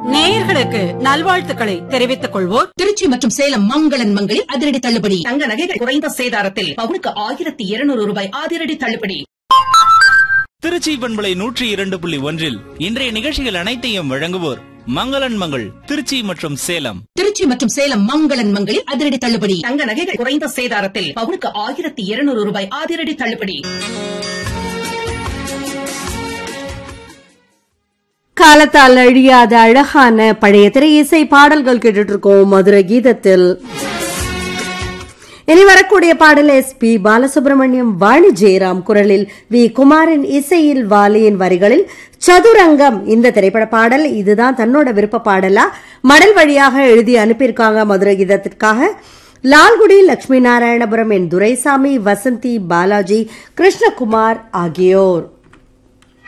நேயர்களுக்கு நல்வாழ்த்துக்களை தெரிவித்துக் கொள்வோர் திருச்சி மற்றும் சேலம் மங்களன் மங்களில் அதிரடி தள்ளுபடி தங்க நகைகள் குறைந்த சேதாரத்தில் பவுனுக்கு ஆயிரத்தி இருநூறு ரூபாய் அதிரடி தள்ளுபடி திருச்சி பண்பலை நூற்றி இரண்டு புள்ளி ஒன்றில் இன்றைய நிகழ்ச்சிகள் அனைத்தையும் வழங்குவோர் மங்களன் மங்கள் திருச்சி மற்றும் சேலம் திருச்சி மற்றும் சேலம் மங்களன் மங்களில் அதிரடி தள்ளுபடி தங்க நகைகள் குறைந்த சேதாரத்தில் பவுனுக்கு ஆயிரத்தி இருநூறு ரூபாய் அதிரடி தள்ளுபடி காலத்தால் அழியாத அழகான பழைய திரை இசை பாடல்கள் கேட்டுட்டு இருக்கோம் மதுரை கீதத்தில் இனி வரக்கூடிய பாடல் எஸ் பி பாலசுப்ரமணியம் வாணி ஜெயராம் குரலில் வி குமாரின் இசையில் வாலியின் வரிகளில் சதுரங்கம் இந்த திரைப்பட பாடல் இதுதான் தன்னோட விருப்ப பாடலா மடல் வழியாக எழுதி அனுப்பியிருக்காங்க மதுரை கீதத்திற்காக லால்குடி லட்சுமி நாராயணபுரம் என் துரைசாமி வசந்தி பாலாஜி கிருஷ்ணகுமார் ஆகியோர்